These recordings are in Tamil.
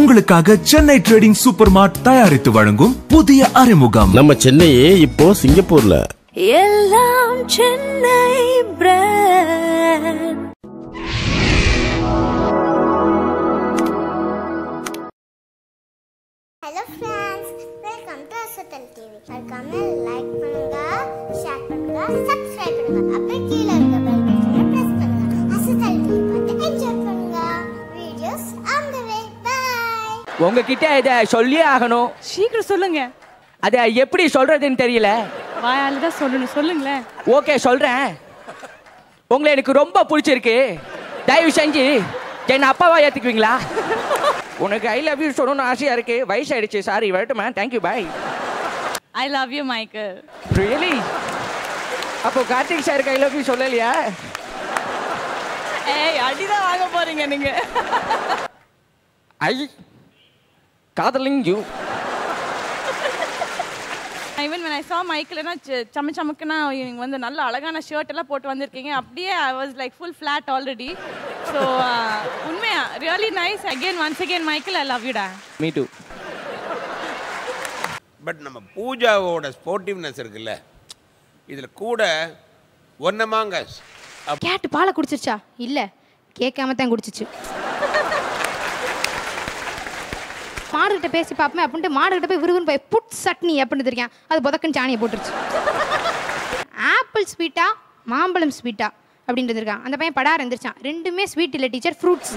உங்களுக்காக சென்னை ட்ரேடிங் சூப்பர் மார்ட் தயாரித்து வழங்கும் புதிய அறிமுகம் நம்ம சென்னையே இப்போ சிங்கப்பூர்ல எல்லாம் Chennai brand hello friends welcome to Asathal TV மறக்காம லைக் பண்ணுங்க ஷேர் பண்ணுங்க சப்ஸ்கிரைப் பண்ணுங்க அப்புறம் கீழே இருக்க பெல் பட்டனை பிரஸ் பண்ணுங்க அசத்தல் டிவி பார்த்து என்ஜாய் பண்ணுங்க videos on the way by உங்ககிட்ட இதை சொல்லியே ஆகணும் சீக்கிரம் சொல்லுங்க அதை எப்படி சொல்றதுன்னு தெரியல வாயால தான் சொல்லணும் சொல்லுங்களேன் ஓகே சொல்றேன் உங்களை எனக்கு ரொம்ப பிடிச்சிருக்கு தயவு செஞ்சு என்ன அப்பாவா ஏத்துக்குவீங்களா உனக்கு ஐ லவ் யூ சொல்லணும்னு ஆசையா இருக்கு வயசாயிடுச்சு சாரி வரட்டுமா thank you bye I love you Michael really அப்போ கார்த்திக் சாருக்கு ஐ லவ் யூ சொல்லலையா ஏய் அடிதான் வாங்க போறீங்க நீங்க ஐ காதலிங் you even when I saw மைக்கேல்னா சம சமக்குனா நீங்க வந்து நல்ல அழகான ஷர்ட் எல்லாம் போட்டு வந்திருக்கீங்க அப்படியே I was like full flat already so உண்மையா really nice again once again Michael I லவ் யூடா மீ டூ பட் நம்ம பூஜாவோட ஸ்போர்ட்டிவ்னஸ் இருக்குல்ல இதில் கூட ஒன்னமாங்க கேட்டு பாலை குடிச்சிருச்சா இல்ல கேட்காம தான் குடிச்சிச்சு மாடுகிட்ட பேசி பார்ப்போமே அப்படின்ட்டு மாடுகிட்ட போய் விறுவிறுன்னு போய் புட் சட்னி அப்படின்னு இருக்கேன் அது புதக்குன்னு சாணியை போட்டுருச்சு ஆப்பிள் ஸ்வீட்டா மாம்பழம் ஸ்வீட்டா அப்படின்றது இருக்கான் அந்த பையன் படார் இருந்துருச்சான் ரெண்டுமே ஸ்வீட் இல்லை டீச்சர் ஃப்ரூட்ஸ்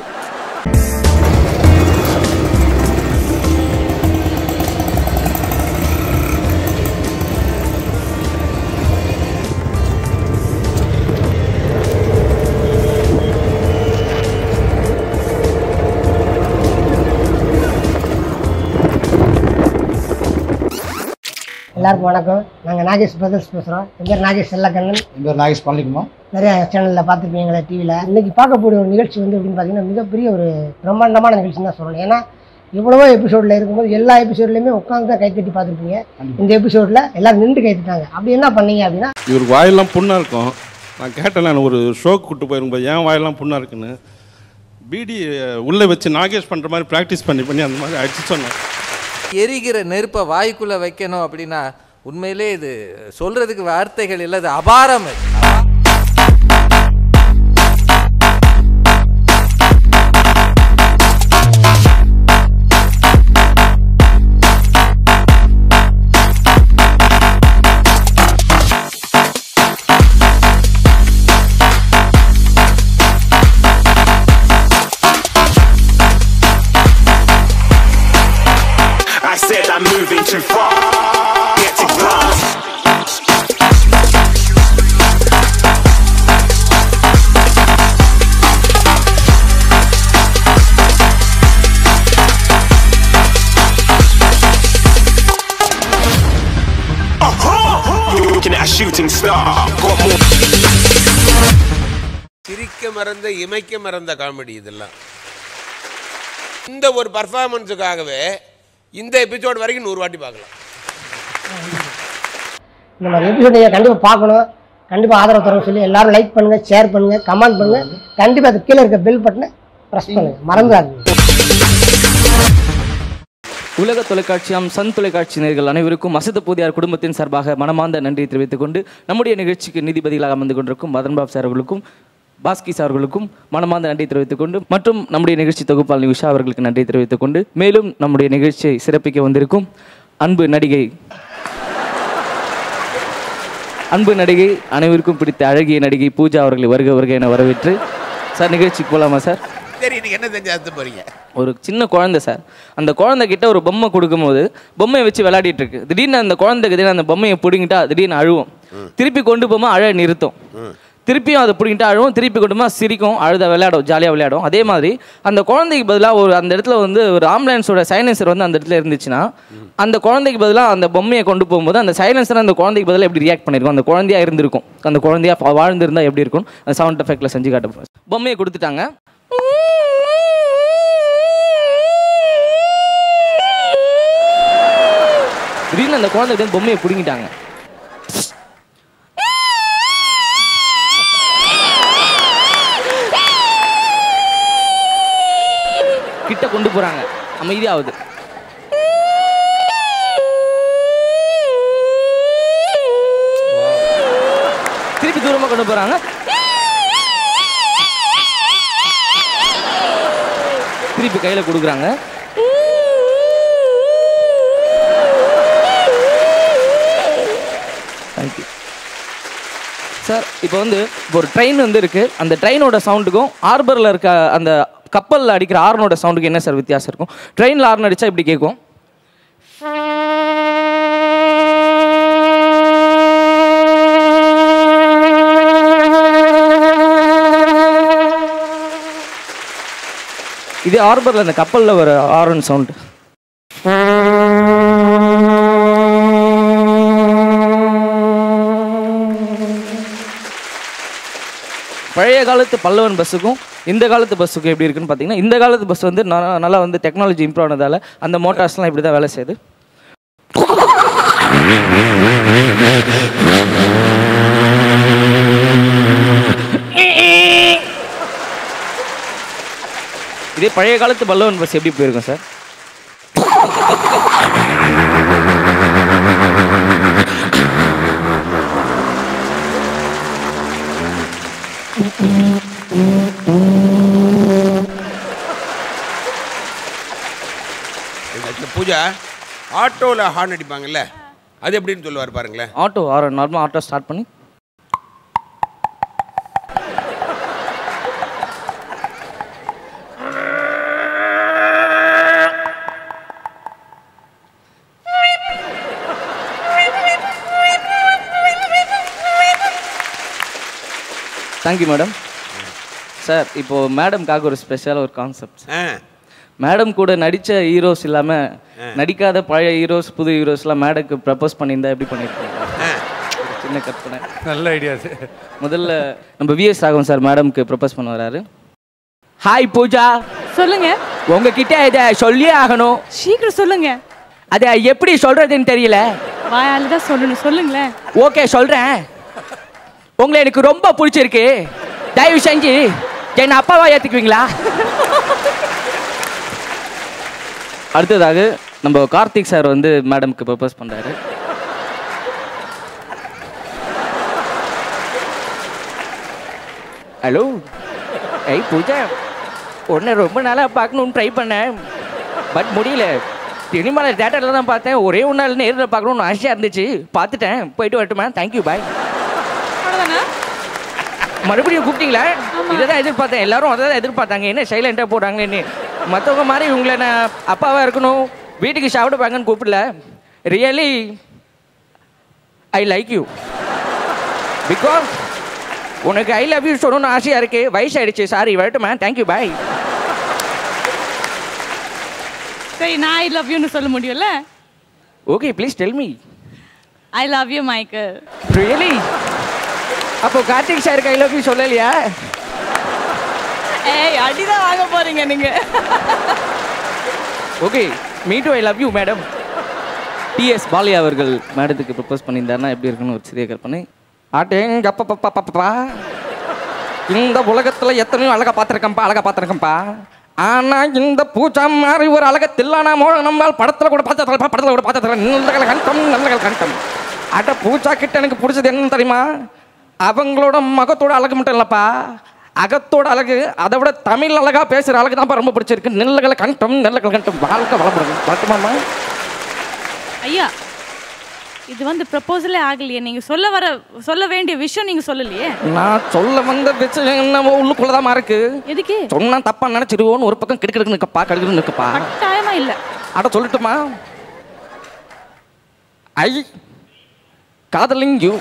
எல்லாருக்கும் வணக்கம் நாங்கள் நாகேஷ் பிரதர்ஸ் பேசுகிறோம் என் பேர் நாகேஷ் செல்லக்கண்ணன் என் பேர் நாகேஷ் பழனிக்குமார் நிறைய சேனலில் பார்த்துருப்பீங்களா டிவியில் இன்னைக்கு பார்க்கக்கூடிய ஒரு நிகழ்ச்சி வந்து எப்படின்னு பார்த்தீங்கன்னா மிகப்பெரிய ஒரு பிரம்மாண்டமான நிகழ்ச்சின்னு தான் சொல்லணும் ஏன்னா இவ்வளவோ எபிசோடில் இருக்கும்போது எல்லா எபிசோட்லையுமே உட்காந்து தான் கைத்தட்டி பார்த்துருப்பீங்க இந்த எபிசோடில் எல்லாரும் நின்று கைத்தட்டாங்க அப்படி என்ன பண்ணீங்க அப்படின்னா இவர் வாயெல்லாம் புண்ணா இருக்கும் நான் கேட்டேன் நான் ஒரு ஷோக்கு கூட்டு போயிருக்கும்போது ஏன் வாயெல்லாம் புண்ணா இருக்குன்னு பீடி உள்ளே வச்சு நாகேஷ் பண்ணுற மாதிரி ப்ராக்டிஸ் பண்ணி பண்ணி அந்த மாதிரி அடிச்சு சொன்னேன் எரிகிற நெருப்பை வாய்க்குள்ள வைக்கணும் அப்படின்னா உண்மையிலே இது சொல்றதுக்கு வார்த்தைகள் இல்லை அது அபாரம் அது. I said I'm moving too far. Get to glass. Uh-huh. You're looking at a shooting star. Got more. சிரிக்க மறந்த இமைக்க மறந்த காமெடி இதெல்லாம் இந்த ஒரு பர்ஃபார்மன்ஸுக்காகவே இந்த எபிசோட் வரைக்கும் நூறு வாட்டி பார்க்கலாம் இந்த மாதிரி எபிசோட் நீங்கள் கண்டிப்பாக பார்க்கணும் கண்டிப்பாக ஆதரவு தரணும் சொல்லி எல்லாரும் லைக் பண்ணுங்கள் ஷேர் பண்ணுங்கள் கமெண்ட் பண்ணுங்கள் கண்டிப்பாக அது கீழே இருக்க பெல் பட்டனை ப்ரெஸ் பண்ணுங்கள் மறந்துடாதீங்க உலக தொலைக்காட்சியாம் சன் தொலைக்காட்சி நேர்கள் அனைவருக்கும் அசத்த பூதியார் குடும்பத்தின் சார்பாக மனமார்ந்த நன்றியை தெரிவித்துக் கொண்டு நம்முடைய நிகழ்ச்சிக்கு நீதிபதிகளாக அமர்ந்து கொண்டிருக்கும் மதன் பாப் சார் அவர்களுக்கும் பாஸ்கி சார் அவர்களுக்கும் மனமார்ந்த நன்றி தெரிவித்துக் கொண்டு மற்றும் நம்முடைய நிகழ்ச்சி தொகுப்பாளர் உஷா அவர்களுக்கு நன்றி தெரிவித்துக் கொண்டு மேலும் நம்முடைய நிகழ்ச்சியை சிறப்பிக்க வந்திருக்கும் அன்பு நடிகை அன்பு நடிகை அனைவருக்கும் பிடித்த அழகிய நடிகை பூஜா அவர்களை வருக வருக என வரவேற்று சார் நிகழ்ச்சிக்கு போகலாமா சார் சரி நீங்க என்ன செஞ்சு அறுத்து போறீங்க ஒரு சின்ன குழந்தை சார் அந்த குழந்தை கிட்ட ஒரு பொம்மை கொடுக்கும்போது பொம்மையை வச்சு விளையாடிட்டு இருக்கு திடீர்னு அந்த குழந்தை திடீர்னு அந்த பொம்மையை பிடுங்கிட்டா திடீர்னு அழுவும் திருப்பி கொண்டு போமா அழ நிறுத்தும் திருப்பியும் அதை பிடிங்கிட்டு அழுவும் திருப்பி கொண்டு போமா சிரிக்கும் அழுத விளையாடும் ஜாலியாக விளையாடும் அதே மாதிரி அந்த குழந்தைக்கு பதிலாக ஒரு அந்த இடத்துல வந்து ஒரு ஆம்புலன்ஸோட சைலன்சர் வந்து அந்த இடத்துல இருந்துச்சுன்னா அந்த குழந்தைக்கு பதிலாக அந்த பொம்மையை கொண்டு போகும்போது அந்த சைலன்சர் அந்த குழந்தைக்கு பதிலாக எப்படி ரியாக்ட் பண்ணிருக்கும் அந்த குழந்தையா இருந்திருக்கும் அந்த குழந்தையா பா- வாழ்ந்திருந்தா எப்படி இருக்கும் அந்த சவுண்ட் எஃபெக்ட்ல செஞ்சு காட்ட போறேன். பொம்மையை கொடுத்துட்டாங்க திடீர்னு அந்த குழந்தை கிட்ட பொம்மையை பிடுங்கிட்டாங்க கிட்ட கொண்டு போறாங்க அமைதியாகுது திருப்பி தூரமாக கொண்டு போகிறாங்க திருப்பி கையில் கொடுக்குறாங்க தேங்க்யூ சார் இப்போ வந்து இப்போ ஒரு ட்ரெயின் வந்து இருக்குது அந்த ட்ரெயினோட சவுண்டுக்கும் ஹார்பரில் இருக்க அந்த கப்பலில் அடிக்கிற ஹார்னோட சவுண்டுக்கு என்ன சார் வித்தியாசம் இருக்கும் ட்ரெயினில் ஹார்ன் அடித்தா இப்படி கேட்கும் இதே ஹார்பரில் அந்த கப்பலில் வர ஹார்ன் சவுண்டு பழைய காலத்து பல்லவன் பஸ்ஸுக்கும் இந்த காலத்து பஸ்ஸுக்கும் எப்படி இருக்குன்னு பார்த்தீங்கன்னா இந்த காலத்து பஸ் வந்து ந- நல்லா வந்து டெக்னாலஜி இம்ப்ரூவ் ஆனதால அந்த மோட்டார்ஸ்லாம் இப்படி தான் வேலை செய்யுது இதே பழைய காலத்து பல்லவன் பஸ் எப்படி போயிருக்கும் சார் இந்த பூஜா ஆட்டோவில் ஹார்ன் அடிப்பாங்கல்ல அது எப்படின்னு சொல்லுவார் பாருங்களேன் ஆட்டோ ஆரோ நார்மலாக ஆட்டோ ஸ்டார்ட் பண்ணி தேங்க்யூ மேடம் சார் இப்போ மேடம்காக ஒரு ஸ்பெஷலாக ஒரு கான்செப்ட் மேடம் கூட நடித்த ஹீரோஸ் இல்லாமல் நடிக்காத பழைய ஹீரோஸ் புது ஹீரோஸ்லாம் மேடம்க்கு ப்ரப்போஸ் பண்ணியிருந்தா எப்படி பண்ணியிருக்கீங்க ஒரு சின்ன கற்பனை நல்ல ஐடியா முதல்ல நம்ம விஎஸ் ராகவன் சார் மேடம்க்கு ப்ரப்போஸ் பண்ண வராரு ஹாய் பூஜா சொல்லுங்க உங்ககிட்ட இதை சொல்லியே ஆகணும் சீக்கிரம் சொல்லுங்க அதை எப்படி சொல்றதுன்னு தெரியல வாயால தான் சொல்லணும் சொல்லுங்களேன் ஓகே சொல்றேன் உங்களை எனக்கு ரொம்ப பிடிச்சிருக்கு தயவு செஞ்சு என்ன அப்பாவா ஏத்துக்குவீங்களா அடுத்ததாக நம்ம கார்த்திக் சார் வந்து மேடம்க்கு ப்ரப்போஸ் பண்றாரு ஹலோ ஐய் பூஜா உன்னை ரொம்ப நாளாக பார்க்கணும்னு ட்ரை பண்ணேன் பட் முடியல சினிமாவில் தேட்டரில் தான் பார்த்தேன் ஒரே ஒரு நாள் நேரில் பார்க்கணும்னு ஆசையாக இருந்துச்சு பார்த்துட்டேன் போயிட்டு வரட்டுமா தேங்க்யூ பாய் மறுபடியும் கூப்பிட்டீங்களா இதை தான் எதிர்பார்த்தேன் எல்லாரும் அதை தான் எதிர்பார்த்தாங்க என்ன சைலண்டாக போடுறாங்களேன்னு மற்றவங்க மாதிரி இவங்களை நான் அப்பாவாக இருக்கணும் வீட்டுக்கு சாப்பிட வாங்கன்னு கூப்பிடல really I like you because உனக்கு ஐ லவ் யூ சொல்லணும்னு ஆசையாக இருக்கு வயசாயிடுச்சு சாரி வரட்டுமா தேங்க்யூ பாய் சரி நான் ஐ லவ் யூன்னு சொல்ல முடியும்ல okay please tell me I love you Michael really அப்போ கார்த்திக் சாருக்கு ஐ லவ் யூ சொல்லலையா ஏய் அடிதான் வாங்க போறீங்க நீங்க okay me too I love you madam TS Baliya அவர்கள் மேடத்துக்கு ப்ரப்போஸ் பண்ணியிருந்தாருன்னா எப்படி இருக்குன்னு ஒரு சிறிய கற்பனை ஆட்டேங்க அப்பப்பா இந்த உலகத்துல எத்தனையோ அழகா பார்த்துருக்கேன்ப்பா அழகா பார்த்துருக்கேன்ப்பா ஆனா இந்த பூஜா மாதிரி ஒரு அழக தில்லானா நம்மால் படத்துல கூட பார்த்து படத்துல கூட பார்த்து நல்ல கண்டம் நல்ல கண்டம் அட பூஜா கிட்ட எனக்கு பிடிச்சது என்னன்னு தெரியுமா அவங்களோட முகத்தோட அழகு மட்டும் இல்லப்பா அகத்தோட அழகு அதை விட தமிழ் அழகா பேசுற அழகு தான்ப்பா ரொம்ப பிடிச்சிருக்கு நெல்லகளை கண்டம் நெல்லகள் கண்டம் வாழ்க்கை வளப்படுங்க வரட்டுமாமா ஐயா இது வந்து ப்ரப்போசலே ஆகலையே நீங்க சொல்ல வர சொல்ல வேண்டிய விஷயம் நீங்க சொல்லலையே நான் சொல்ல வந்த விஷயம் என்னமோ உள்ளுக்குள்ளதாமா இருக்கு எதுக்கு சொன்னா தப்பா நினைச்சிருவோன்னு ஒரு பக்கம் கிடுக்கிடுக்கு நிற்கப்பா கடுக்குன்னு நிற்கப்பா கட்டாயமா இல்ல அட சொல்லட்டுமா ஐ காதலிங் யூ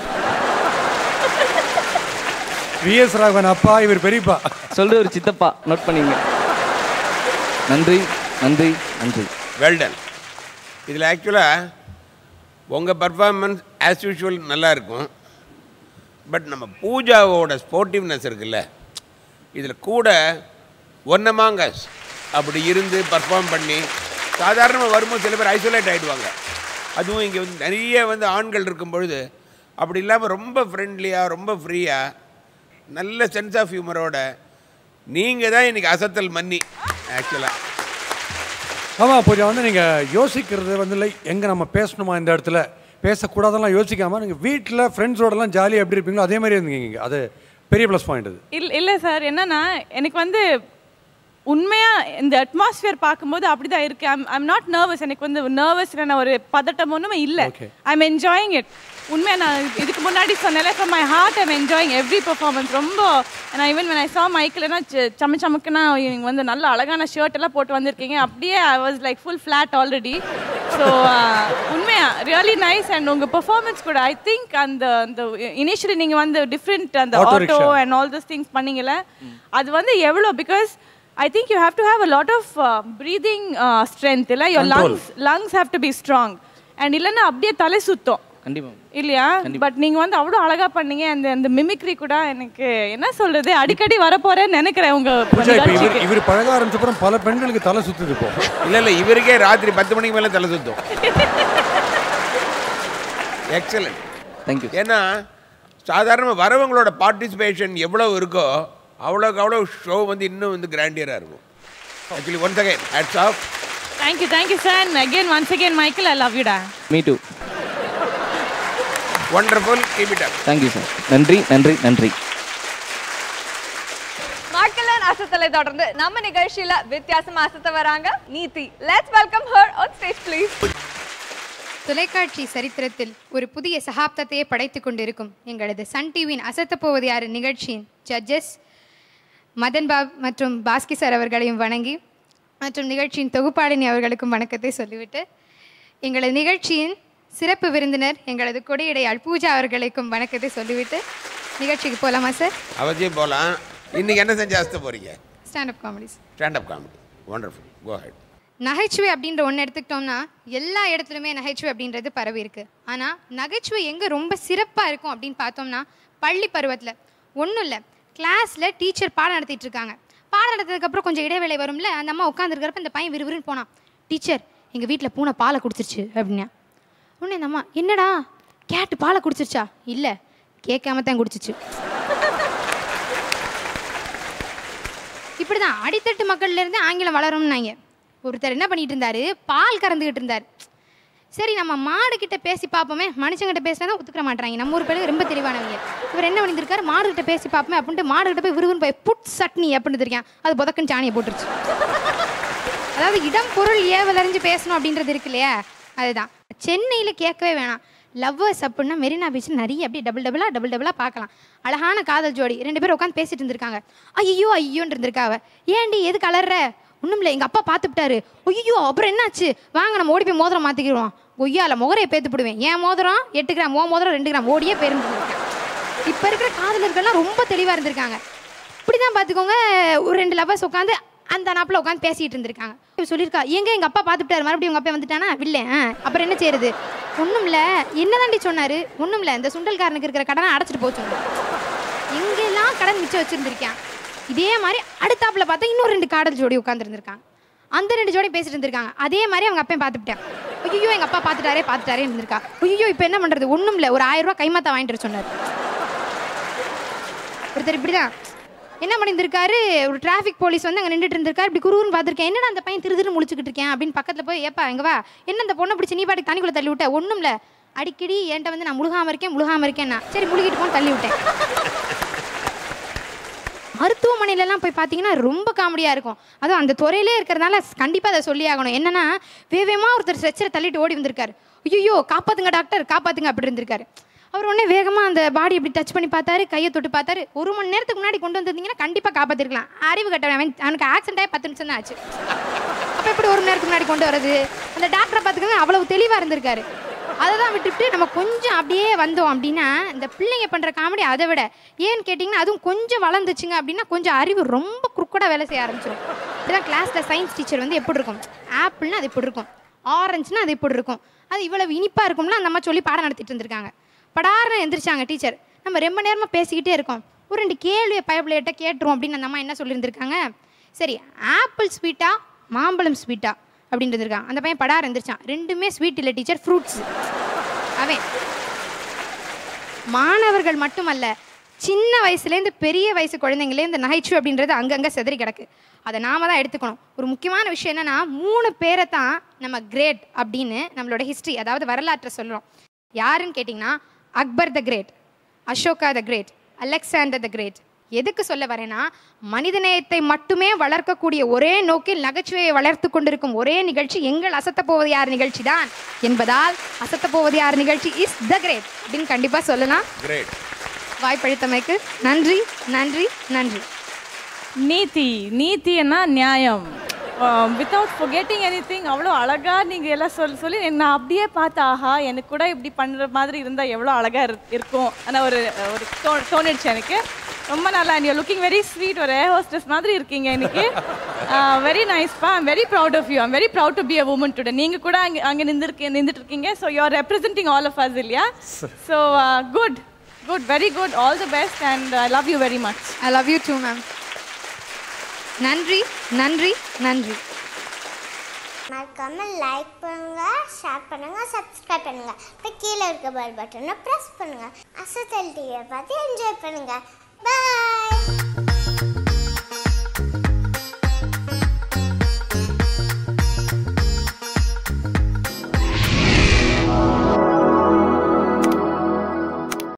விஎஸ் ராகவன் அப்பா இவர் பெரியப்பா சொல்லு ஒரு சித்தப்பா நோட் பண்ணீங்க நன்றி நன்றி நன்றி வெல்டன் இதில் ஆக்சுவலாக உங்கள் பர்ஃபார்மன்ஸ் ஆஸ் யூஷுவல் நல்லா இருக்கும் பட் நம்ம பூஜாவோட ஸ்போர்ட்டிவ்னஸ் இருக்குல்ல இதில் கூட ஒன்னமாங்கஸ் அப்படி இருந்து பர்ஃபார்ம் பண்ணி சாதாரணமாக வரும்போது சில பேர் ஐசோலேட் ஆகிடுவாங்க அதுவும் இங்கே வந்து நிறைய வந்து ஆண்கள் இருக்கும் பொழுது அப்படி இல்லாமல் ரொம்ப ஃப்ரெண்ட்லியாக ரொம்ப ஃப்ரீயாக நல்ல சென்ஸ் ஆஃப் ஹியூமரோட நீங்கள் தான் இன்றைக்கி அசத்தல் மன்னி ஆக்சுவலாக ஆமாம் பூஜா வந்து நீங்கள் யோசிக்கிறது வந்து இல்லை எங்கே நம்ம பேசணுமா இந்த இடத்துல பேசக்கூடாதெல்லாம் யோசிக்காமல் நீங்கள் வீட்டில் ஃப்ரெண்ட்ஸோடலாம் ஜாலியாக எப்படி இருப்பீங்களோ அதே மாதிரி இருந்தீங்க அது பெரிய ப்ளஸ் பாயிண்ட் அது இல்ல இல்ல சார் என்னன்னா எனக்கு வந்து உண்மையா இந்த அட்மாஸ்பியர் பார்க்கும்போது அப்படிதான் இருக்கு ஐம் ஐம் நாட் நர்வஸ் எனக்கு வந்து நர்வஸ் நான் ஒரு பதட்டம் ஒன்றுமே இல்லை ஐம் என்ஜாயிங் இட் உண்மையா நான் இதுக்கு முன்னாடி சொன்னேன் from my heart I'm enjoying every performance ரொம்ப நான் ஈவன் when I saw மைக்கில்னா சம சமக்குனா நீங்கள் வந்து நல்ல அழகான ஷர்ட் எல்லாம் போட்டு வந்திருக்கீங்க அப்படியே I was like full flat already so உண்மையா ரியலி நைஸ் அண்ட் உங்கள் பெர்ஃபார்மன்ஸ் கூட ஐ திங்க் அந்த அந்த இனிஷியலி நீங்கள் வந்து டிஃப்ரெண்ட் அந்த Auto auto rickshaw. And all this things பண்ணீங்கல்ல அது வந்து எவ்வளோ because I think you have to have a lot of breathing strength இல்லை your Control. Lungs lungs have to be strong and இல்லைன்னா அப்படியே தலை சுத்தம் கண்டிப்பா இல்லையா பட் நீங்க வந்து அவ்வளோ அழகா பண்ணீங்க அந்த அந்த மிமிக்ரி கூட எனக்கு என்ன சொல்றது அடிக்கடி வரப்போறேன்னு நினைக்கிறேன் உங்க பூஜா இப்போ இவர் நிகழ்ச்சிக்கு. இவர் பழக ஆரம்பிச்சப்பறம் பல பெண்களுக்கு தலை சுத்துது இப்போ இல்லை இல்லை இவருக்கே ராத்திரி பத்து மணிக்கு மேலே தலை சுத்தும் எக்ஸலண்ட் தேங்க்யூ ஏன்னா சாதாரணமாக வரவங்களோட பார்ட்டிசிபேஷன் எவ்வளோ இருக்கோ அவ்வளோக்கு அவ்வளோ ஷோ வந்து இன்னும் வந்து கிராண்டியராக இருக்கும் actually once again hats off Thank you, thank you, sir. And again, once again, Michael, I love you, da. Me too wonderful keep it up thank you sir நன்றி நன்றி நன்றி மக்களன் அசத்தலை தொடர்ந்து நம்ம நிகழ்ச்சியில வித்தியாசமா அசத்த வராங்க நீதி let's welcome her on stage please தொலைக்காட்சி சரித்திரத்தில் ஒரு புதிய சகாப்தத்தையே படைத்துக் கொண்டிருக்கும் எங்களது சன் டிவியின் அசத்தப் போவது யாரு நிகழ்ச்சியின் ஜட்ஜஸ் மதன் பாப் மற்றும் பாஸ்கி சார் அவர்களையும் வணங்கி மற்றும் நிகழ்ச்சியின் தொகுப்பாளினி அவர்களுக்கும் வணக்கத்தை சொல்லிவிட்டு எங்களது நிகழ்ச்சியின் சிறப்பு விருந்தினர் எங்களது கொடியடையாள் பூஜா அவர்களுக்கும் வணக்கத்தை சொல்லிவிட்டு நிகழ்ச்சிக்கு போகலாமா சார் அவசியம் போகலாம் இன்னைக்கு என்ன செஞ்சு அசத்த போகிறீங்க stand up comedies stand up comedy wonderful go ahead நகைச்சுவை அப்படின்ற ஒன்று எடுத்துக்கிட்டோம்னா எல்லா இடத்துலையுமே நகைச்சுவை அப்படின்றது பரவி இருக்கு ஆனால் நகைச்சுவை எங்கே ரொம்ப சிறப்பாக இருக்கும் அப்படின்னு பார்த்தோம்னா பள்ளி பருவத்தில் ஒன்றும் இல்லை கிளாஸில் டீச்சர் பாடம் நடத்திட்டு இருக்காங்க பாடம் நடத்ததுக்கப்புறம் கொஞ்சம் இடைவேளை வரும்ல அந்த அம்மா உட்காந்துருக்கிறப்ப இந்த பையன் விறுவிறுன்னு போனான் டீச்சர் எங்கள் வீட்டில் பூனை பாலை குடிச்சிருச்சு அப்படின்னா உடனே இந்த அம்மா என்னடா கேட்டு பாலை குடிச்சிருச்சா இல்லை கேட்காம தான் குடிச்சிச்சு இப்படி தான் அடித்தட்டு மக்கள்லேருந்து ஆங்கிலம் வளரும்னாங்க ஒருத்தர் என்ன பண்ணிட்டு இருந்தாரு பால் கறந்துக்கிட்டு இருந்தார் சரி நம்ம மாடு கிட்ட பேசி பார்ப்போமே மனுஷங்கிட்ட பேசினா தான் ஒத்துக்கிற மாட்டாங்க நம்ம ஊர் பேருக்கு ரொம்ப தெளிவானவங்க இவர் என்ன பண்ணியிருக்காரு மாடு கிட்ட பேசி பார்ப்போமே அப்படின்ட்டு மாடு கிட்ட போய் விறுவிறுன்னு போய் புட் சட்னி அப்படின்னு இருக்கேன் அது புதக்குன்னு சாணியை போட்டுருச்சு அதாவது இடம் பொருள் ஏவலறிஞ்சு பேசணும் அப்படின்றது இருக்கு இல்லையா அதுதான் சென்னையில் கேட்கவே வேணாம் லவ்வர்ஸ் அப்படின்னா மெரினா பீச் நிறைய அப்படியே டபுள் டபுளாக டபுள் டபுளாக பார்க்கலாம் அழகான காதல் ஜோடி ரெண்டு பேரும் உட்காந்து பேசிட்டு இருந்திருக்காங்க ஐயோ ஐயோன்னு இருந்திருக்கா அவ ஏன்டி எது கலர்ற ஒன்றும் இல்லை எங்கள் அப்பா பார்த்துட்டாரு ஐயோ அப்புறம் என்னாச்சு வாங்க நம்ம ஓடி போய் மோதிரம் மாற்றிக்கிடுவோம் கொய்யால முகரையை பேத்து போடுவேன் என் மோதிரம் எட்டு கிராம் ஓ மோதிரம் ரெண்டு கிராம் ஓடியே போயிருந்துருக்கேன் இப்போ இருக்கிற காதலர்கள்லாம் ரொம்ப தெளிவாக இருந்திருக்காங்க இப்படி தான் பார்த்துக்கோங்க ஒரு ரெண்டு லவர்ஸ் உட்காந்து அந்த நாப்பில் உட்காந்து பேசிட்டு இருந்திருக்காங்க இவ சொல்லியிருக்கா எங்க எங்கள் அப்பா பார்த்துட்டாரு மறுபடியும் உங்கள் அப்பா வந்துட்டானா இல்லை ஆ, அப்புறம் என்ன செய்யறது ஒன்றும் இல்லை என்னதாண்டி சொன்னார் ஒன்றும் இல்லை இந்த சுண்டல்காரனுக்கு இருக்கிற கடனை அடைச்சிட்டு போச்சு எங்கெல்லாம் கடன் மிச்சம் வச்சுருந்துருக்கேன் இதே மாதிரி அடுத்தாப்புல பார்த்தா இன்னும் ரெண்டு காதல் ஜோடி உட்காந்துருந்துருக்காங்க அந்த ரெண்டு ஜோடி பேசிட்டு இருந்திருக்காங்க அதே மாதிரி அவங்க அப்பையும் பார்த்துட்டேன் ஐயோ எங்கள் அப்பா பார்த்துட்டாரே பார்த்துட்டாரே இருந்திருக்கா ஐயோ இப்போ என்ன பண்ணுறது ஒன்றும் இல்லை ஒரு ஆயிரம் ரூபாய் கைமாத்தா வாங்கிட்டு வர சொன்னார் ஒருத்தர் இப்படிதான் என்ன பண்ணியிருந்திருக்காரு ஒரு டிராஃபிக் போலீஸ் வந்து அங்கே நின்றுட்டு இருந்திருக்காரு இப்படி குருன்னு பார்த்துருக்கேன் என்னடா அந்த பையன் திரு திரு முழிச்சுக்கிட்டு இருக்கேன் அப்படின்னு பக்கத்தில் போய் ஏப்பா எங்க வா என்ன அந்த பொண்ணை பிடிச்சி நீ பாட்டுக்கு தண்ணிக்குள்ளே தள்ளி விட்ட ஒன்றும் இல்லை அடிக்கடி என்கிட்ட வந்து நான் முழுகாம இருக்கேன் முழுகாம இருக்கேன்னா சரி முழுகிட்டு போன்னு தள்ளி விட்டேன் மருத்துவமனையிலலாம் போய் பார்த்தீங்கன்னா ரொம்ப காமெடியாக இருக்கும் அதுவும் அந்த துறையிலே இருக்கிறதுனால கண்டிப்பாக அதை சொல்லி ஆகணும் என்னன்னா வேகமாக ஒருத்தர் ஸ்ட்ரெச்சரை தள்ளிட்டு ஓடி வந்திருக்காரு ஐயோ காப்பாத்துங்க டாக்டர் காப்பாத்துங்க அப்படி இருந்திருக்காரு அவர் உடனே வேகமாக அந்த பாடி இப்படி டச் பண்ணி பார்த்தாரு கையை தொட்டு பார்த்தாரு ஒரு மணி நேரத்துக்கு முன்னாடி கொண்டு வந்திருந்தீங்கன்னா கண்டிப்பாக காப்பாற்றிருக்கலாம் அறிவு கட்டவன் அவன் அவனுக்கு ஆக்சிடென்ட் ஆகி பத்து நிமிஷம் தான் ஆச்சு அப்போ எப்படி ஒரு மணி நேரத்துக்கு முன்னாடி கொண்டு வரது அந்த டாக்டரை பார்த்துக்கோங்க அவ்வளவு தெளிவாக இருந்திருக்காரு அதை தான் விட்டுவிட்டு நம்ம கொஞ்சம் அப்படியே வந்தோம் அப்படின்னா இந்த பிள்ளைங்க பண்ணுற காமெடி அதை விட ஏன்னு கேட்டிங்கன்னா அதுவும் கொஞ்சம் வளர்ந்துச்சுங்க அப்படின்னா கொஞ்சம் அறிவு ரொம்ப குறுக்கடாக வேலை செய்ய ஆரம்பிச்சிடும் இப்படிதான் கிளாஸில் சயின்ஸ் டீச்சர் வந்து எப்படி இருக்கும் ஆப்பிள்னா அது எப்படி இருக்கும் ஆரஞ்சுனா அது எப்படி இருக்கும் அது இவ்வளவு இனிப்பாக இருக்கும்ல அந்த அம்மா சொல்லி பாடம் நடத்திட்டு இருந்திருக்காங்க படார்னு எந்திரிச்சாங்க டீச்சர் நம்ம ரொம்ப நேரமாக பேசிக்கிட்டே இருக்கோம் ஒரு ரெண்டு கேள்வியை பயப்பிள்ளையிட்ட கேட்டுரும் அப்படின்னு அந்த அம்மா என்ன சொல்லியிருந்திருக்காங்க சரி ஆப்பிள் ஸ்வீட்டா மாம்பழம் ஸ்வீட்டா அப்படின்ட்டு இருக்கான் அந்த பையன் படார் எந்திரிச்சான் ரெண்டுமே ஸ்வீட் இல்லை டீச்சர் ஃப்ரூட்ஸ் அவன் மாணவர்கள் மட்டுமல்ல சின்ன வயசுலேருந்து பெரிய வயசு குழந்தைங்களே இந்த நகைச்சுவை அப்படின்றது அங்கங்கே செதறி கிடக்கு அதை நாம தான் எடுத்துக்கணும் ஒரு முக்கியமான விஷயம் என்னன்னா மூணு பேரை தான் நம்ம கிரேட் அப்படின்னு நம்மளோட ஹிஸ்ட்ரி அதாவது வரலாற்றை சொல்கிறோம் யாருன்னு கேட்டிங்கன்னா Akbar the great Ashoka the great Alexander the great எதுக்கு சொல்ல வரேன்னா மனிதநேயத்தை மட்டுமே வளர்க்கக்கூடிய ஒரே நோக்கில் நகைச்சுவையை வளர்த்து கொண்டிருக்கும் ஒரே நிகழ்ச்சி எங்கள் அசத்த போவது யார் நிகழ்ச்சி தான் என்பதால் அசத்த போவது யார் நிகழ்ச்சி இஸ் த கிரேட் அப்படின்னு கண்டிப்பாக சொல்லலாம் கிரேட் வாய்ப்பளித்தமைக்கு நன்றி நன்றி நன்றி நீதி நீதினா நியாயம் வித்தவுட் forgetting எனிதிங் அவ்வளோ அழகாக நீங்கள் எல்லாம் சொல் சொல்லி நான் அப்படியே பார்த்து ஆஹா எனக்கு கூட இப்படி பண்ணுற மாதிரி இருந்தால் எவ்வளோ அழகாக இருக்கும் ஆனால் ஒரு ஒரு தோ தோணிடுச்சு எனக்கு ரொம்ப நல்லா நீ லுக்கிங் வெரி ஸ்வீட் ஒரு ஏர் ஹோஸ்டஸ் மாதிரி இருக்கீங்க இன்னைக்கு வெரி நைஸ்ப்பா I'm very proud of you I'm very proud to be a woman today நீங்கள் கூட அங்கே அங்கே நின்றுருக்கு நின்றுட்டு இருக்கீங்க so you are representing all of us இல்லையா so good good very good all the best and I love you very much I love you too ma'am நன்றி நன்றி நன்றி மறக்காம லைக் பண்ணுங்க ஷேர் பண்ணுங்க சப்ஸ்கிரைப் பண்ணுங்க அப்புறம் கீழே இருக்க பெல் பட்டனை ப்ரெஸ் பண்ணுங்க அசத்தல் டிவியை பார்த்து என்ஜாய் பண்ணுங்க பாய்